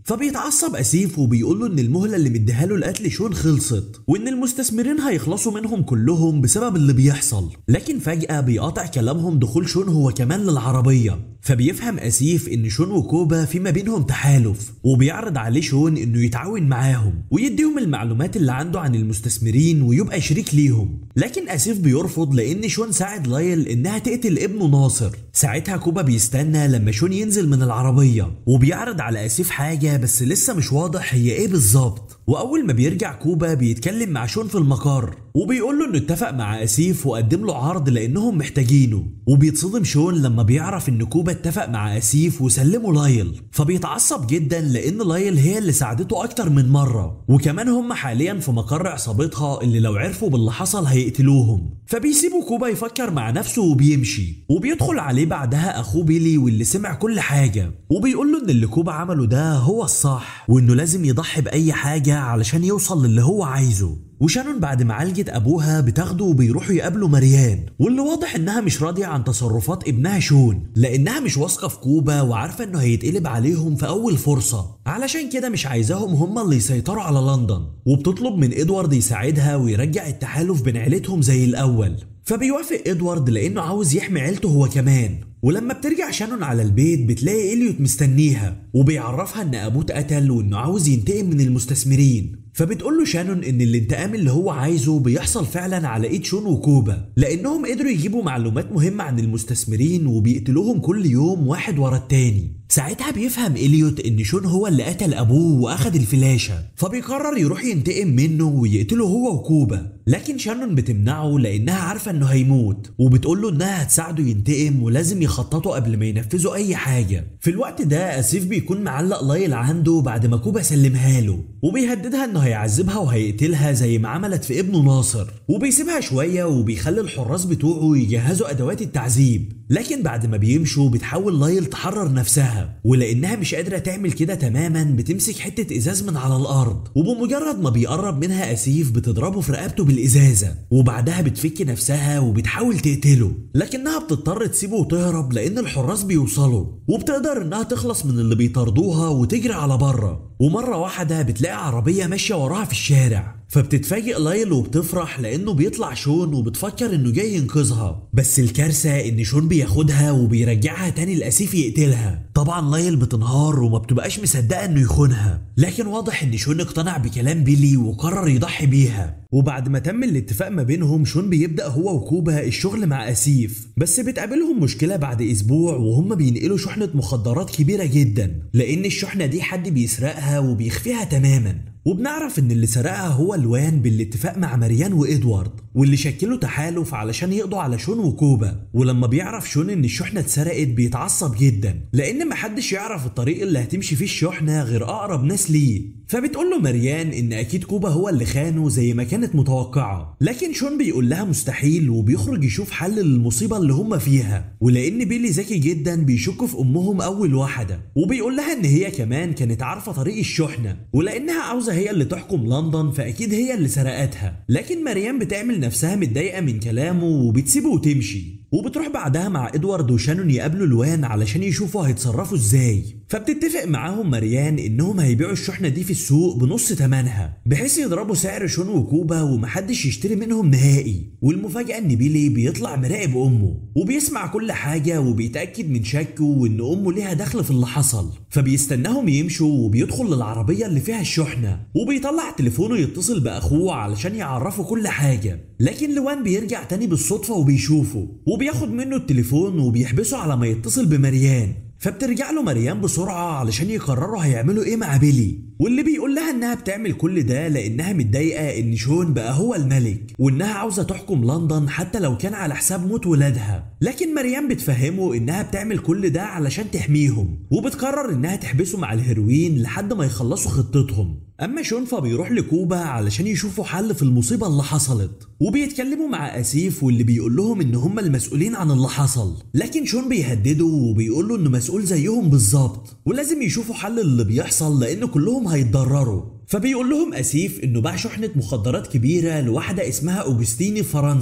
فبيتعصب اسيف وبيقول له ان المهله اللي مديها له لقتل شون خلصت وان المستثمرين هيخلصوا منهم كلهم بسبب اللي بيحصل لكن فجاه بيقاطع كلامهم دخول شون هو كمان للعربيه فبيفهم اسيف ان شون وكوبا في ما بينهم تحالف وبيعرض عليه شون انه يتعاون معاهم ويديهم المعلومات اللي عنده عن المستثمرين ويبقى شريك ليهم لكن اسيف بيرفض لان شون ساعد لايل انها تقتل ابنه ناصر ساعتها كوبا بيستنى لما شون ينزل من العربيه وبيعرض على اسيف حاجه بس لسه مش واضح هي ايه بالظبط واول ما بيرجع كوبا بيتكلم مع شون في المقر وبيقول له انه اتفق مع اسيف وقدم له عرض لانهم محتاجينه وبيتصدم شون لما بيعرف ان كوبا اتفق مع اسيف وسلمه لايل فبيتعصب جدا لان لايل هي اللي ساعدته اكتر من مره وكمان هم حاليا في مقر عصابتها اللي لو عرفوا باللي حصل هيقتلوهم فبيسيبوا كوبا يفكر مع نفسه وبيمشي وبيدخل عليه بعدها اخوه بيلي واللي سمع كل حاجه وبيقول له ان اللي كوبا عمله ده هو الصح وانه لازم يضحي باي حاجه علشان يوصل للي هو عايزه وشانون بعد ما عالجت ابوها بتاخده وبيروحوا يقابلوا مريان واللي واضح انها مش راضيه عن تصرفات ابنها شون لانها مش واثقه في كوبا وعارفه انه هيتقلب عليهم في اول فرصه علشان كده مش عايزاهم هم اللي يسيطروا على لندن وبتطلب من ادوارد يساعدها ويرجع التحالف بين عيلتهم زي الاول فبيوافق ادوارد لانه عاوز يحمي عيلته هو كمان ولما بترجع شانون على البيت بتلاقي إليوت مستنيها وبيعرفها ان ابوه اتقتل وانه عاوز ينتقم من المستثمرين فبتقول له شانون ان الانتقام اللي هو عايزه بيحصل فعلا على ايد شون وكوبا لانهم قدروا يجيبوا معلومات مهمه عن المستثمرين وبيقتلوهم كل يوم واحد ورا التاني ساعتها بيفهم إليوت إن شون هو اللي قتل أبوه وأخد الفلاشة فبيقرر يروح ينتقم منه ويقتله هو وكوبا لكن شانون بتمنعه لأنها عارفة إنه هيموت وبتقول له إنها هتساعده ينتقم ولازم يخططوا قبل ما ينفذوا أي حاجة في الوقت ده أسيف بيكون معلق لايل عنده بعد ما كوبا سلمها له وبيهددها إنه هيعذبها وهيقتلها زي ما عملت في ابنه ناصر وبيسيبها شوية وبيخلي الحراس بتوعه يجهزوا أدوات التعذيب لكن بعد ما بيمشوا بتحاول لايل تحرر نفسها ولانها مش قادره تعمل كده تماما بتمسك حته ازاز من على الارض وبمجرد ما بيقرب منها اسيف بتضربه في رقبته بالازازه وبعدها بتفك نفسها وبتحاول تقتله لكنها بتضطر تسيبه وتهرب لان الحراس بيوصلوا وبتقدر انها تخلص من اللي بيطاردوها وتجري على بره ومره واحده بتلاقي عربيه ماشيه وراها في الشارع فبتتفاجئ لايل وبتفرح لانه بيطلع شون وبتفكر انه جاي ينقذها بس الكارثه ان شون بياخدها وبيرجعها تاني لاسيف يقتلها طبعا لايل بتنهار وما بتبقاش مصدقه انه يخونها لكن واضح ان شون اقتنع بكلام بيلي وقرر يضحي بيها وبعد ما تم الاتفاق ما بينهم شون بيبدا هو وكوبا الشغل مع اسيف بس بتقابلهم مشكله بعد اسبوع وهم بينقلوا شحنه مخدرات كبيره جدا لان الشحنه دي حد بيسرقها وبيخفيها تماما وبنعرف ان اللي سرقها هو لوان بالاتفاق مع مريان وادوارد واللي شكلوا تحالف علشان يقضوا على شون وكوبا ولما بيعرف شون ان الشحنه اتسرقت بيتعصب جدا لان محدش يعرف الطريق اللي هتمشي فيه الشحنه غير اقرب ناس ليه فبتقول له مريان ان اكيد كوبا هو اللي خانه زي ما كانت متوقعه لكن شون بيقول لها مستحيل وبيخرج يشوف حل للمصيبه اللي هم فيها ولان بيلي ذكي جدا بيشك في امهم اول واحده وبيقول لها ان هي كمان كانت عارفه طريق الشحنه ولانها عاوزه هي اللي تحكم لندن فاكيد هي اللي سرقتها لكن مريم بتعمل نفسها متضايقه من كلامه وبتسيبه وتمشي وبتروح بعدها مع ادوارد وشانون يقابلوا لوان علشان يشوفوا هيتصرفوا ازاي فبتتفق معاهم مريان انهم هيبيعوا الشحنه دي في السوق بنص ثمنها بحيث يضربوا سعر شون وكوبا ومحدش يشتري منهم نهائي والمفاجاه ان بيلي بيطلع مراقب امه وبيسمع كل حاجه وبيتاكد من شكه وان امه ليها دخل في اللي حصل فبيستناهم يمشوا وبيدخل للعربيه اللي فيها الشحنه وبيطلع تليفونه يتصل باخوه علشان يعرفه كل حاجه لكن لوان بيرجع تاني بالصدفه وبيشوفه وبياخد منه التليفون وبيحبسه على ما يتصل بمريان فبترجع له مريم بسرعة علشان يقرروا هيعملوا ايه مع بيلي واللي بيقول لها انها بتعمل كل ده لانها متضايقة ان شون بقى هو الملك وانها عاوزة تحكم لندن حتى لو كان على حساب موت ولادها لكن مريم بتفهمه انها بتعمل كل ده علشان تحميهم وبتقرر انها تحبسه مع الهيروين لحد ما يخلصوا خطتهم اما شون فبيروح لكوبا علشان يشوفوا حل في المصيبة اللي حصلت وبيتكلموا مع اسيف واللي بيقول لهم ان هم المسؤولين عن اللي حصل لكن شون بيهدده وبيقول له انه مسؤول زيهم بالظبط ولازم يشوفوا حل اللي بيحصل لان كلهم هيتضرروا فبيقول لهم اسيف انه باع شحنه مخدرات كبيره لواحده اسمها اوجستيني في فرنسا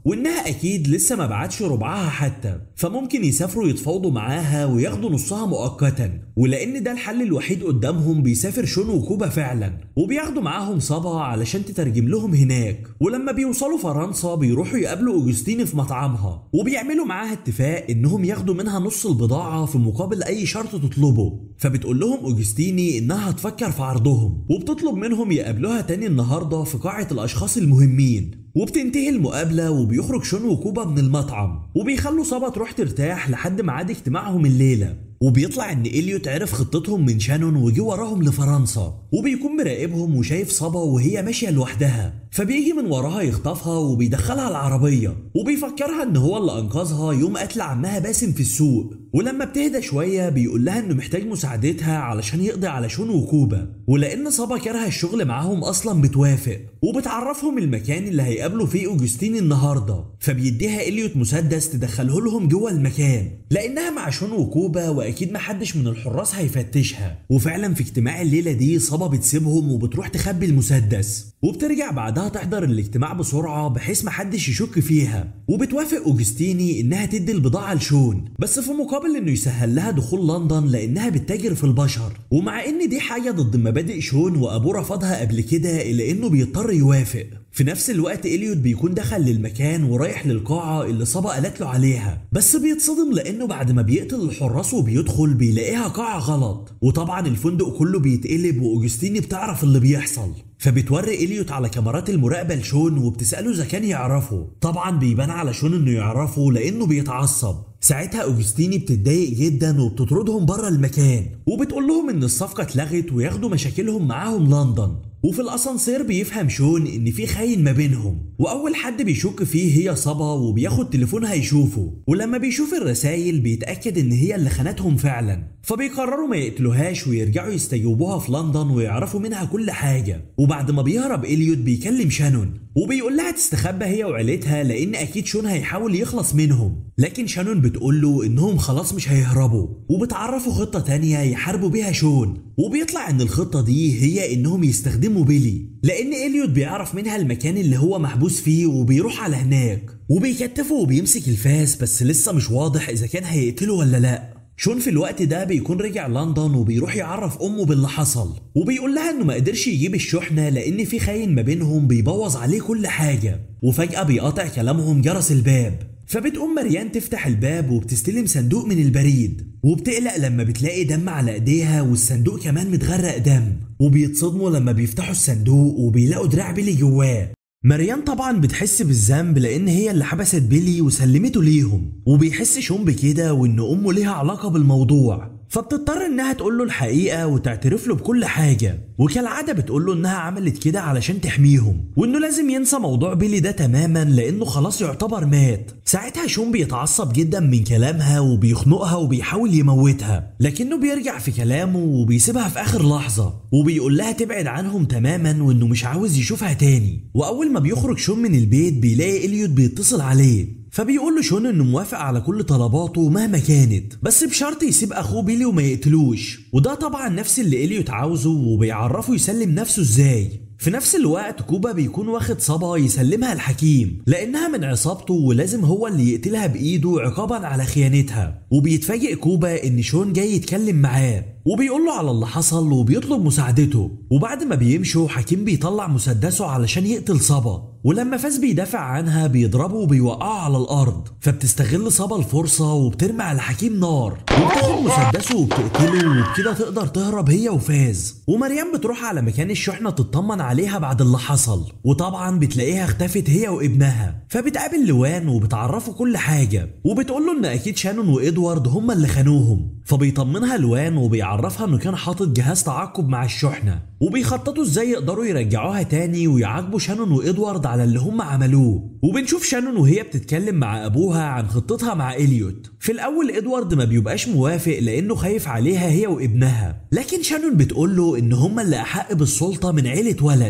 وانها اكيد لسه ما بعتش ربعها حتى فممكن يسافروا يتفاوضوا معاها وياخدوا نصها مؤقتا ولان ده الحل الوحيد قدامهم بيسافر شون وكوبا فعلا وبياخدوا معاهم صبا علشان تترجم لهم هناك ولما بيوصلوا فرنسا بيروحوا يقابلوا اوجستيني في مطعمها وبيعملوا معاها اتفاق انهم ياخدوا منها نص البضاعه في مقابل اي شرط تطلبه فبتقول لهم اوجستيني انها هتفكر في عرضهم وبتطلب منهم يقابلوها تاني النهارده في قاعه الاشخاص المهمين وبتنتهي المقابلة وبيخرج شون وكوبا من المطعم وبيخلوا صبا تروح ترتاح لحد ميعاد اجتماعهم الليلة وبيطلع ان اليوت عرف خطتهم من شانون وجي وراهم لفرنسا وبيكون مراقبهم وشايف صبا وهي ماشيه لوحدها فبيجي من وراها يخطفها وبيدخلها العربيه وبيفكرها ان هو اللي انقذها يوم قتل عمها باسم في السوق ولما بتهدى شويه بيقول لها انه محتاج مساعدتها علشان يقضي على شون وكوبا ولان صبا كره الشغل معاهم اصلا بتوافق وبتعرفهم المكان اللي هيقابلوا فيه اوجستين النهارده فبيديها اليوت مسدس تدخله لهم جوه المكان لانها مع شون وكوبا واكيد محدش من الحراس هيفتشها وفعلا في اجتماع الليله دي صبا بتسيبهم وبتروح تخبي المسدس وبترجع بعدها تحضر الاجتماع بسرعه بحيث محدش يشك فيها وبتوافق اوجستيني انها تدي البضاعه لشون بس في مقابل انه يسهل لها دخول لندن لانها بتتاجر في البشر ومع ان دي حاجه ضد مبادئ شون وابوه رفضها قبل كده الا انه بيضطر يوافق في نفس الوقت اليوت بيكون دخل للمكان ورايح للقاعة اللي صبا قالت له عليها بس بيتصدم لانه بعد ما بيقتل الحراس وبيدخل بيلاقيها قاعة غلط وطبعا الفندق كله بيتقلب واوجستيني بتعرف اللي بيحصل فبتوري اليوت على كاميرات المراقبة لشون وبتسأله إذا كان يعرفه طبعا بيبان على شون إنه يعرفه لأنه بيتعصب ساعتها اوجستيني بتتضايق جدا وبتطردهم بره المكان وبتقول لهم ان الصفقه اتلغت وياخدوا مشاكلهم معاهم لندن وفي الاسانسير بيفهم شون ان في خاين ما بينهم واول حد بيشك فيه هي صبا وبياخد تليفونها يشوفه ولما بيشوف الرسايل بيتاكد ان هي اللي خانتهم فعلا فبيقرروا ما يقتلوهاش ويرجعوا يستجوبوها في لندن ويعرفوا منها كل حاجه وبعد ما بيهرب اليوت بيكلم شانون وبيقول لها تستخبى هي وعيلتها لان اكيد شون هيحاول يخلص منهم لكن شانون بتقول له انهم خلاص مش هيهربوا وبتعرفوا خطه تانية يحاربوا بيها شون وبيطلع ان الخطه دي هي انهم يستخدموا بيلي لان اليوت بيعرف منها المكان اللي هو محبوس فيه وبيروح على هناك وبيكتفه وبيمسك الفاس بس لسه مش واضح اذا كان هيقتله ولا لا شون في الوقت ده بيكون رجع لندن وبيروح يعرف امه باللي حصل وبيقول لها انه ما قدرش يجيب الشحنه لان في خاين ما بينهم بيبوظ عليه كل حاجه وفجاه بيقاطع كلامهم جرس الباب فبتقوم مريان تفتح الباب وبتستلم صندوق من البريد وبتقلق لما بتلاقي دم على ايديها والصندوق كمان متغرق دم وبيتصدموا لما بيفتحوا الصندوق وبيلاقوا دراع بيلي جواه مريان طبعا بتحس بالذنب لان هي اللي حبست بيلي وسلمته ليهم وبيحس شون بكده وان امه ليها علاقه بالموضوع فبتضطر انها تقول له الحقيقه وتعترف له بكل حاجه وكالعاده بتقول له انها عملت كده علشان تحميهم وانه لازم ينسى موضوع بيلي ده تماما لانه خلاص يعتبر مات ساعتها شون بيتعصب جدا من كلامها وبيخنقها وبيحاول يموتها لكنه بيرجع في كلامه وبيسيبها في اخر لحظه وبيقول لها تبعد عنهم تماما وانه مش عاوز يشوفها تاني واول ما بيخرج شون من البيت بيلاقي اليوت بيتصل عليه فبيقول له شون انه موافق على كل طلباته مهما كانت بس بشرط يسيب اخوه بيلي وما يقتلوش وده طبعا نفس اللي اليوت عاوزه وبيعرفه يسلم نفسه ازاي في نفس الوقت كوبا بيكون واخد صبا يسلمها الحكيم لانها من عصابته ولازم هو اللي يقتلها بايده عقابا على خيانتها وبيتفاجئ كوبا ان شون جاي يتكلم معاه وبيقول له على اللي حصل وبيطلب مساعدته وبعد ما بيمشوا حكيم بيطلع مسدسه علشان يقتل صبا ولما فاز بيدافع عنها بيضربه وبيوقعه على الارض فبتستغل صبا الفرصه وبترمي على حكيم نار وبتاخد مسدسه وبتقتله وبكده تقدر تهرب هي وفاز ومريم بتروح على مكان الشحنه تطمن عليها بعد اللي حصل وطبعا بتلاقيها اختفت هي وابنها فبتقابل لوان وبتعرفه كل حاجه وبتقول له ان اكيد شانون وادوارد هما اللي خانوهم فبيطمنها لوان وبيعرفها انه كان حاطط جهاز تعقب مع الشحنه وبيخططوا ازاي يقدروا يرجعوها تاني ويعاقبوا شانون وادوارد على اللي هم عملوه وبنشوف شانون وهي بتتكلم مع ابوها عن خطتها مع اليوت في الاول ادوارد ما بيبقاش موافق لانه خايف عليها هي وابنها لكن شانون بتقول له ان هم اللي احق بالسلطه من عيله ولس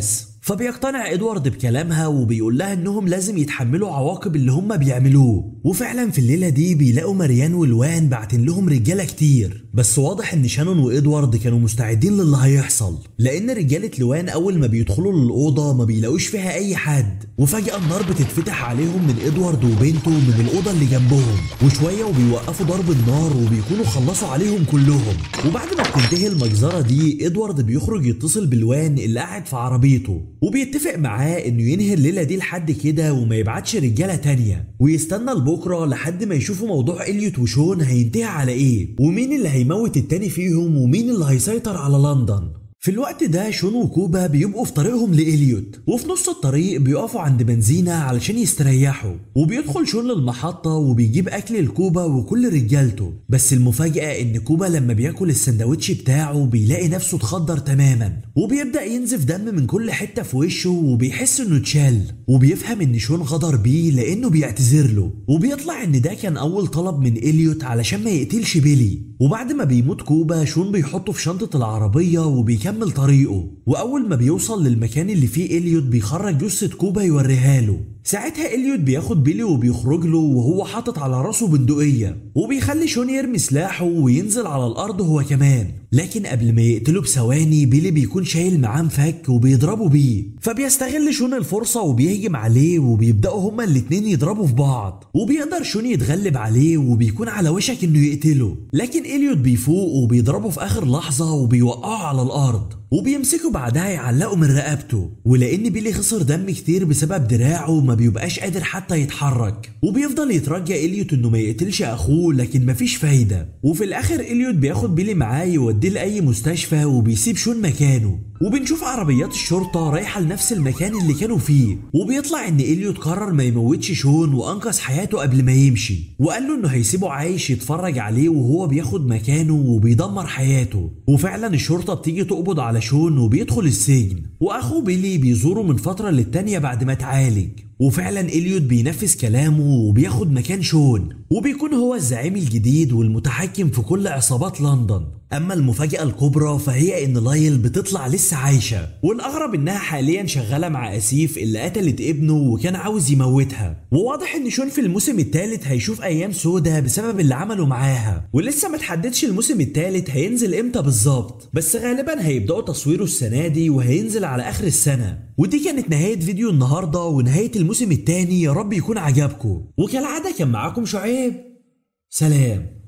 فبيقتنع ادوارد بكلامها وبيقول لها انهم لازم يتحملوا عواقب اللي هم بيعملوه وفعلا في الليله دي بيلاقوا مريان ولوان باعتين لهم رجاله كتير بس واضح ان شانون وادوارد كانوا مستعدين للي هيحصل لان رجاله لوان اول ما بيدخلوا للاوضه ما بيلاقوش فيها اي حد وفجاه النار بتتفتح عليهم من ادوارد وبنته من الاوضه اللي جنبهم وشويه وبيوقفوا ضرب النار وبيكونوا خلصوا عليهم كلهم وبعد ما بتنتهي المجزره دي ادوارد بيخرج يتصل بلوان اللي قاعد في عربيته وبيتفق معاه انه ينهي الليله دي لحد كده وما يبعتش رجاله تانية ويستنى لبكره لحد ما يشوفوا موضوع اليوت وشون هينتهي على ايه ومين اللي هيموت التاني فيهم ومين اللي هيسيطر على لندن في الوقت ده شون وكوبا بيبقوا في طريقهم لإليوت وفي نص الطريق بيقفوا عند بنزينة علشان يستريحوا وبيدخل شون للمحطة وبيجيب أكل لكوبا وكل رجالته بس المفاجأة إن كوبا لما بياكل السندوتش بتاعه بيلاقي نفسه اتخدر تماما وبيبدأ ينزف دم من كل حتة في وشه وبيحس إنه اتشال وبيفهم إن شون غدر بيه لأنه بيعتذر له وبيطلع إن ده كان أول طلب من إليوت علشان ما يقتلش بيلي وبعد ما بيموت كوبا شون بيحطه في شنطة العربية وبيكمل طريقه وأول ما بيوصل للمكان اللي فيه إليوت بيخرج جثة كوبا يوريها له ساعتها إليوت بياخد بيلي وبيخرج له وهو حاطط على راسه بندقية وبيخلي شون يرمي سلاحه وينزل على الأرض هو كمان لكن قبل ما يقتله بثواني بيلي بيكون شايل معاه مفك وبيضربه بيه فبيستغل شون الفرصة وبيهجم عليه وبيبدأوا هما الاتنين يضربوا في بعض وبيقدر شون يتغلب عليه وبيكون على وشك انه يقتله لكن إليوت بيفوق وبيضربه في آخر لحظة وبيوقعه على الأرض وبيمسكوا بعدها يعلقوا من رقبته ولان بيلي خسر دم كتير بسبب دراعه ما بيبقاش قادر حتى يتحرك وبيفضل يترجى اليوت انه ما يقتلش اخوه لكن مفيش فايده وفي الاخر اليوت بياخد بيلي معاه يوديه لاي مستشفى وبيسيب شون مكانه وبنشوف عربيات الشرطة رايحة لنفس المكان اللي كانوا فيه وبيطلع ان اليوت قرر ما يموتش شون وانقذ حياته قبل ما يمشي وقال له انه هيسيبه عايش يتفرج عليه وهو بياخد مكانه وبيدمر حياته وفعلا الشرطة بتيجي تقبض على شون وبيدخل السجن واخوه بيلي بيزوره من فترة للتانية بعد ما اتعالج وفعلا اليوت بينفذ كلامه وبياخد مكان شون وبيكون هو الزعيم الجديد والمتحكم في كل عصابات لندن اما المفاجأة الكبرى فهي ان لايل بتطلع لسه عايشة والاغرب انها حاليا شغالة مع اسيف اللي قتلت ابنه وكان عاوز يموتها وواضح ان شون في الموسم الثالث هيشوف ايام سودة بسبب اللي عمله معاها ولسه ما تحددش الموسم الثالث هينزل امتى بالظبط بس غالبا هيبدأوا تصويره السنة دي وهينزل على اخر السنة ودي كانت نهاية فيديو النهاردة ونهاية الموسم الثاني يا رب يكون عجبكم وكالعادة كان معاكم شعيب سلام